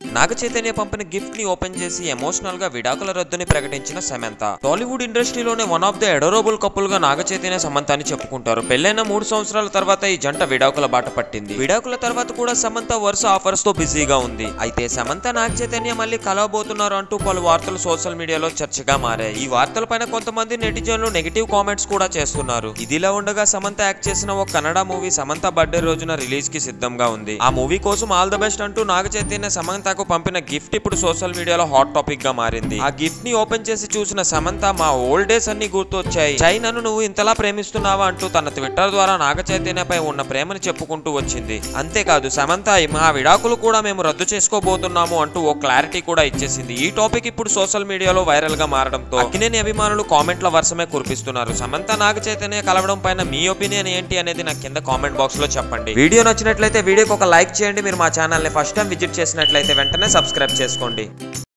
నాగ చైతన్య పంపిన గిఫ్ట్ ని ఓపెన్ చేసి ఎమోషనల్ గా విడాకుల రద్దుని ప్రకటించిన సమంత టాలీవుడ్ ఇండస్ట్రీలోనే one of the adorable couple గా నాగ చైతన్య సమంత అని చెప్పుకుంటారు పెళ్ళైన మూడు సంవత్సరాల తర్వాత ఈ జంట విడాకుల బాట పట్టింది విడాకుల తర్వాత కూడా సమంత వరుస ఆఫర్స్ తో బిజీగా ఉంది అయితే సమంత నాగ చైతన్య మళ్ళీ కలవబోతున్నారు అంటూ పలు వార్తలు సోషల్ మీడియాలో చర్చగా మారాయి ఈ వార్తల పైన కొంతమంది నెటిజన్లు నెగిటివ్ కామెంట్స్ కూడా చేస్తున్నారు ఇదిలా ఉండగా సమంత యాక్ట్ చేసిన ఒక కన్నడ మూవీ సమంత బర్త్డే రోజున రిలీజ్ కి సిద్ధంగా ఉంది ఆ మూవీ కోసం ఆల్ ద బెస్ట్ అంటూ నాగ చైతన్య సమంతకు పంపిన గిఫ్ట్ ఇప్పుడు సోషల్ మీడియాలో హాట్ టాపిక్ గా మారింది ఆ గిఫ్ట్ ని ఓపెన్ చేసి చూసిన సమంత మా ఓల్డ్ డేస్ అన్ని గుర్తొచ్చాయి చైనాను నువ్వు ఇంతలా ప్రేమిస్తున్నావా అంటూ తన ట్విట్టర్ ద్వారా నాగ చైతన్యపై ఉన్న ప్రేమని చెప్పుకుంటూ వచ్చింది అంతేకాదు సమంత మా విడాకులు కూడా మేము రద్దు చేసుకోబోతున్నాము అంటూ ఓ క్లారిటీ కూడా ఇచ్చేసింది ఈ టాపిక్ ఇప్పుడు సోషల్ మీడియాలో వైరల్ గా మారడంతో అక్కినేని అభిమానులు కామెంట్ల వర్షమే కురిపిస్తున్నారు సమంత నాగ చైతన్య కలవడం పైన మీ ఒపీనియన్ ఏంటి అనేది నాకు కింద కామెంట్ బాక్స్ లో చెప్పండి వీడియో నచ్చినట్లయితే వీడియోకి ఒక లైక్ చేయండి మీరు మా ఛానల్ ని ఫస్ట్ టైం విజిట్ చేసినట్లయితే వెంటనే సబ్స్క్రైబ్ చేసుకోండి